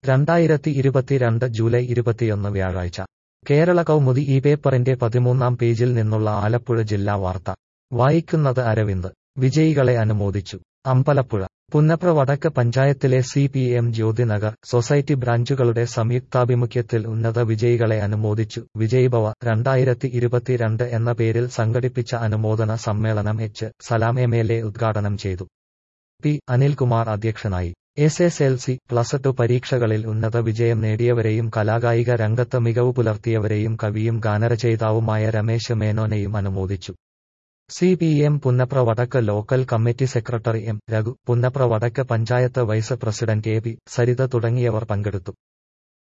രണ്ടായിരത്തി ഇരുപത്തിരണ്ട് ജൂലൈ ഇരുപത്തിയൊന്ന് വ്യാഴാഴ്ച കേരള കൗമുദി ഈ പേപ്പറിന്റെ പതിമൂന്നാം പേജിൽ നിന്നുള്ള ആലപ്പുഴ ജില്ലാ വാർത്ത വായിക്കുന്നത് അരവിന്ദ് വിജയികളെ അനുമോദിച്ചു അമ്പലപ്പുഴ പുന്നപ്ര വടക്ക് പഞ്ചായത്തിലെ C P M Jyothinagar society ബ്രാഞ്ചുകളുടെ സംയുക്താഭിമുഖ്യത്തിൽ ഉന്നത വിജയികളെ അനുമോദിച്ചു വിജയ്ഭവ രണ്ടായിരത്തി ഇരുപത്തിരണ്ട് എന്ന പേരിൽ സംഘടിപ്പിച്ച അനുമോദന സമ്മേളനം H Salam M L A ഉദ്ഘാടനം ചെയ്തു പി അനിൽകുമാർ അധ്യക്ഷനായി S S L C plus two പരീക്ഷകളിൽ ഉന്നത വിജയം നേടിയവരെയും കലാകായിക രംഗത്ത് മികവ് പുലർത്തിയവരെയും കവിയും ഗാനരചയിതാവുമായ രമേശ് മേനോനെയും അനുമോദിച്ചു സി പി എം പുന്നപ്ര വടക്ക് local committee secretary M Raghu Punnapra വടക്ക് panchayat vice president A P Saritha തുടങ്ങിയവർ പങ്കെടുത്തു